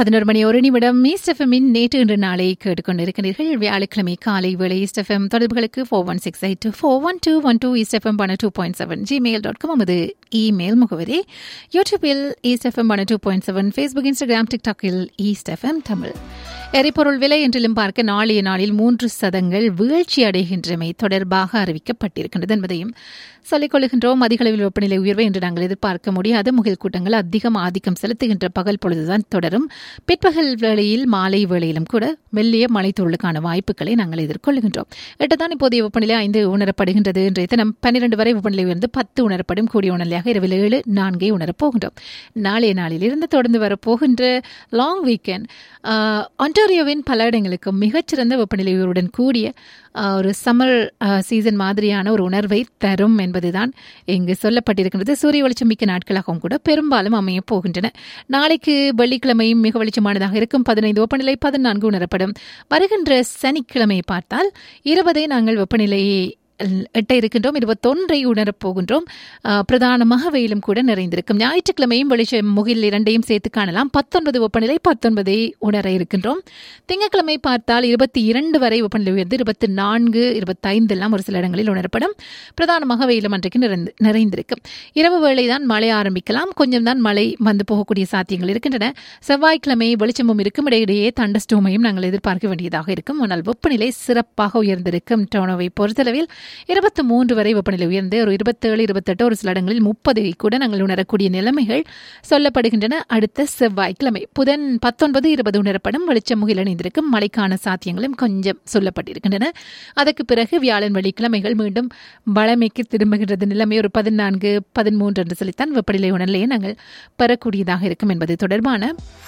பதினோரு மணி ஒரு நிமிடம் ஈஸ்டெஃபமின் நேற்று இன்று நாளை கேட்டுக்கொண்டிருக்கிறீர்கள் வியாழக்கிழமை காலை வேளை ஈஸ்டெஃபம் தொடர்புகளுக்கு four one six eight two four one two one two East FM பண்ண two point seven Gmail dot com நமது இமெயில் முகவரி யூடியூபில் ஈஸ்டெஃபம் பண்ண two point seven Facebook Instagram டிக்டாக்கில் ஈஸ்டெஃபம் தமிழ் எரிபொருள் விலை என்றிலும் பார்க்க நாளைய நாளில் மூன்று சதங்கள் வீழ்ச்சி அடைகின்றமை தொடர்பாக அறிவிக்கப்பட்டிருக்கின்றது என்பதையும் சொல்லிக் கொள்கின்றோம் அதிக அளவில் வெப்பநிலை உயர்வை என்று நாங்கள் எதிர்பார்க்க முடியாது முகில் கூட்டங்கள் அதிகம் ஆதிக்கம் செலுத்துகின்ற பகல் பொழுதுதான் தொடரும் பிற்பகல் வேளையில் மாலை வேளையிலும் கூட மெல்லிய மழைத்தூளுக்கான வாய்ப்புகளை நாங்கள் எதிர்கொள்கின்றோம் எட்டுதான் இப்போதைய வெப்பநிலை ஐந்து உணரப்படுகின்றது இன்றைய தினம் பன்னிரண்டு வரை வெப்பநிலை உயர்ந்து பத்து உணரப்படும் கூடிய உணர்நிலையாக இரவில் ஏழு நான்கை உணரப் போகின்றோம் நாளைய நாளில் இருந்து தொடர்ந்து வரப்போகின்ற லாங் வீக்கெண்ட் ஒன்டாரியோவின் பல இடங்களுக்கு மிகச்சிறந்த வெப்பநிலை உயர்வுடன் கூடிய ஒரு சம்மர் சீசன் மாதிரியான ஒரு உணர்வை தரும் என்பதுதான் இங்கு சொல்லப்பட்டிருக்கின்றது சூரிய வெளிச்சம் மிக்க நாட்களாகவும் கூட பெரும்பாலும் அமையப் போகின்றன நாளைக்கு வெள்ளிக்கிழமையும் மிக வெளிச்சமானதாக இருக்கும் பதினைந்து வெப்பநிலை பதினான்கு உணரப்படும் வருகின்ற சனிக்கிழமை பார்த்தால் இருபதை நாங்கள் வெப்பநிலையை எட்ட இருக்கின்றோம் இருபத்தொன்றை உணரப் போகின்றோம் பிரதானமாக வெயிலும் கூட நிறைந்திருக்கும் ஞாயிற்றுக்கிழமையும் வெளிச்சம் முகில் இரண்டையும் சேர்த்து காணலாம் பத்தொன்பது வெப்பநிலை பத்தொன்பதை உணர இருக்கின்றோம் திங்கட்கிழமை பார்த்தால் இருபத்தி இரண்டு வரை வெப்பநிலை உயர்ந்து இருபத்தி நான்கு இருபத்தைந்து எல்லாம் ஒரு சில இடங்களில் உணரப்படும் பிரதானமாக வெயிலும் அன்றைக்கு நிறைந்து நிறைந்திருக்கும் இரவு வேளைதான் மழை ஆரம்பிக்கலாம் கொஞ்சம் தான் மழை வந்து போகக்கூடிய சாத்தியங்கள் இருக்கின்றன செவ்வாய்க்கிழமை வெளிச்சமும் இருக்கும் இடையிடையே தண்டஸ்டோமையும் நாங்கள் எதிர்பார்க்க வேண்டியதாக இருக்கும் ஆனால் வெப்பநிலை சிறப்பாக உயர்ந்திருக்கும் டோனோவை பொறுத்தளவில் இருபத்தி மூன்று வரை வெப்பநிலை உயர்ந்து ஒரு இருபத்தேழு இருபத்தெட்டு ஒரு சில இடங்களில் முப்பது கூட நாங்கள் உணரக்கூடிய நிலைமைகள் சொல்லப்படுகின்றன அடுத்த செவ்வாய்க்கிழமை புதன் பத்தொன்பது இருபது உணரப்படும் வெளிச்சம் முகில் இணைந்திருக்கும் மழைக்கான சாத்தியங்களும் கொஞ்சம் சொல்லப்பட்டிருக்கின்றன அதற்கு பிறகு வியாழன் வெள்ளிக்கிழமைகள் மீண்டும் வளமைக்கு திரும்புகின்றது நிலைமை ஒரு பதினான்கு பதிமூன்று என்று சொல்லித்தான் வெப்பநிலை உணர்நிலையை நாங்கள் பெறக்கூடியதாக இருக்கும் என்பது தொடர்பான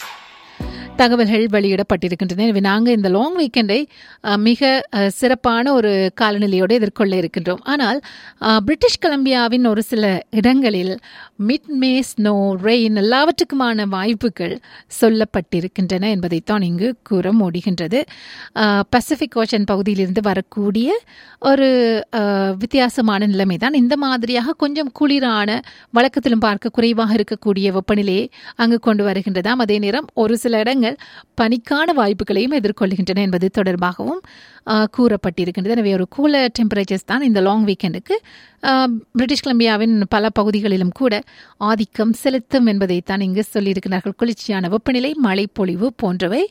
தகவல்கள் வெளியிடப்பட்டிருக்கின்றன எனவே நாங்கள் இந்த லாங் வீக்கெண்டை மிக சிறப்பான ஒரு காலநிலையோடு எதிர்கொள்ள இருக்கின்றோம் ஆனால் பிரிட்டிஷ் கொலம்பியாவின் ஒரு சில இடங்களில் மிட் மே ஸ்னோ ரெயின் எல்லாவற்றுக்குமான வாய்ப்புகள் சொல்லப்பட்டிருக்கின்றன என்பதைத்தான் இங்கு கூற முடிகின்றது பசிபிக் ஓஷன் பகுதியிலிருந்து வரக்கூடிய ஒரு வித்தியாசமான நிலைமை தான் இந்த மாதிரியாக கொஞ்சம் குளிரான வழக்கத்திலும் பார்க்க குறைவாக இருக்கக்கூடிய வெப்பநிலையை அங்கு கொண்டு வருகின்றதாம் அதே நேரம் ஒரு சில இடங்கள் பனிக்கான வாய்ப்புகளையும் எதிர்கொள்கின்றன என்பது தொடர்பாகவும் கூறப்பட்டிருக்கின்றது எனவே ஒரு கூலர் டெம்பரேச்சர்ஸ் தான் இந்த லாங் வீக்கெண்டுக்கு பிரிட்டிஷ் கொலம்பியாவின் பல பகுதிகளிலும் கூட ஆதிக்கம் செலுத்தும் என்பதைத்தான் இங்கு சொல்லியிருக்கிறார்கள் குளிர்ச்சியான வெப்பநிலை மழை பொழிவு போன்றவை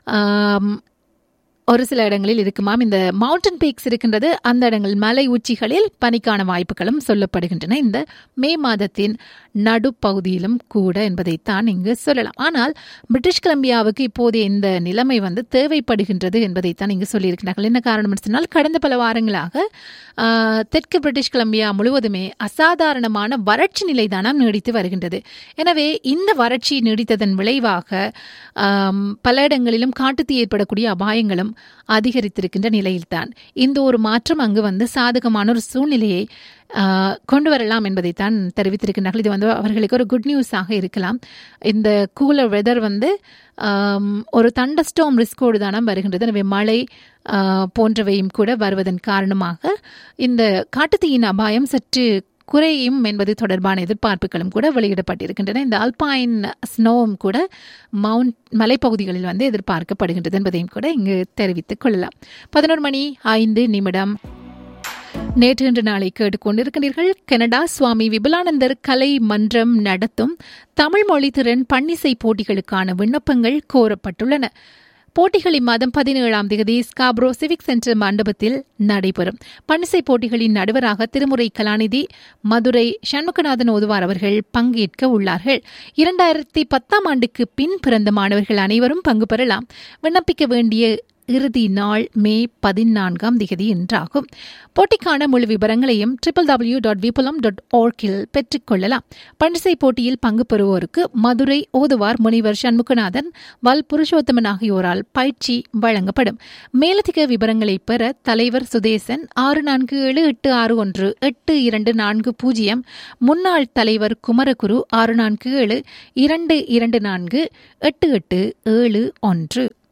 ஒரு சில இடங்களில் இருக்குமாம் இந்த மவுண்டன் பீக்ஸ் இருக்கின்றது அந்த இடங்கள் மலை உச்சிகளில் பனிக்கான வாய்ப்புகளும் சொல்லப்படுகின்றன இந்த மே மாதத்தின் நடுப்பகுதியிலும் கூட என்பதைத்தான் இங்கு சொல்லலாம் ஆனால் பிரிட்டிஷ் கொலம்பியாவுக்கு இப்போதைய இந்த நிலைமை வந்து தேவைப்படுகின்றது என்பதைத்தான் இங்கு சொல்லியிருக்கிறார்கள் என்ன காரணம் சொன்னால் கடந்த பல வாரங்களாக தெற்கு பிரிட்டிஷ் கொலம்பியா முழுவதுமே அசாதாரணமான வறட்சி நிலை தானாம் நீடித்து வருகின்றது எனவே இந்த வறட்சி நீடித்ததன் விளைவாக பல இடங்களிலும் காட்டுத்தீ ஏற்படக்கூடிய அபாயங்களும் அதிகரித்திருக்கின்ற நிலையில்தான் இந்த ஒரு மாற்றம் அங்கு வந்து சாதகமான ஒரு சூழ்நிலையை கொண்டு வரலாம் என்பதைத்தான் தெரிவித்திருக்கின்றார்கள் இது வந்து அவர்களுக்கு ஒரு குட் நியூஸாக இருக்கலாம் இந்த கூலர் வெதர் வந்து ஒரு தண்டஸ்டோம் ரிஸ்கோடு தானே வருகின்றது எனவே மழை போன்றவையும் கூட வருவதன் காரணமாக இந்த காட்டுத்தீயின் அபாயம் சற்று குறையும் என்பது தொடர்பான எதிர்பார்ப்புகளும் கூட வெளியிடப்பட்டிருக்கின்றன இந்த அல்பாயின் ஸ்னோவும் கூட மவுண்ட் மலைப்பகுதிகளில் வந்து எதிர்பார்க்கப்படுகின்றது என்பதையும் கூட இங்கு தெரிவித்துக் கொள்ளலாம் பதினோரு மணி ஐந்து நிமிடம் நேற்று இன்று நாளை கேட்டுக்கொண்டிருக்கிறீர்கள் கனடா சுவாமி விபுலானந்தர் கலை மன்றம் நடத்தும் தமிழ் மொழி திறன் பன்னிசை போட்டிகளுக்கான விண்ணப்பங்கள் கோரப்பட்டுள்ளன போட்டிகள் இம்மாதம் பதினேழாம் தேதி ஸ்காப்ரோ சிவிக் சென்டர் மண்டபத்தில் நடைபெறும் பன்னிசை போட்டிகளின் நடுவராக திருமுறை கலாநிதி மதுரை சண்முகநாதன் ஓதுவார் அவர்கள் பங்கேற்க உள்ளார்கள் இரண்டாயிரத்தி பத்தாம் ஆண்டுக்கு பின் பிறந்த மாணவர்கள் அனைவரும் பங்கு பெறலாம் விண்ணப்பிக்க வேண்டிய இறுதி நாள் மே பதினான்காம் திகதி என்றாகும் போட்டிக்கான முழு விவரங்களையும் triple W dot Vipulam dot ஓர்கில் பெற்றுக்கொள்ளலாம் பண்டிசை போட்டியில் பங்கு பெறுவோருக்கு மதுரை ஓதுவார் முனிவர் சண்முகநாதன் வல் புருஷோத்தமன் ஆகியோரால் பயிற்சி வழங்கப்படும் மேலதிக விவரங்களை பெற தலைவர் சுதேசன் ஆறு நான்கு ஏழு எட்டு ஆறு ஒன்று எட்டு இரண்டு நான்கு பூஜ்ஜியம் முன்னாள் தலைவர் குமரகுரு ஆறு நான்கு ஏழு இரண்டு இரண்டு நான்கு எட்டு எட்டு ஏழு ஒன்று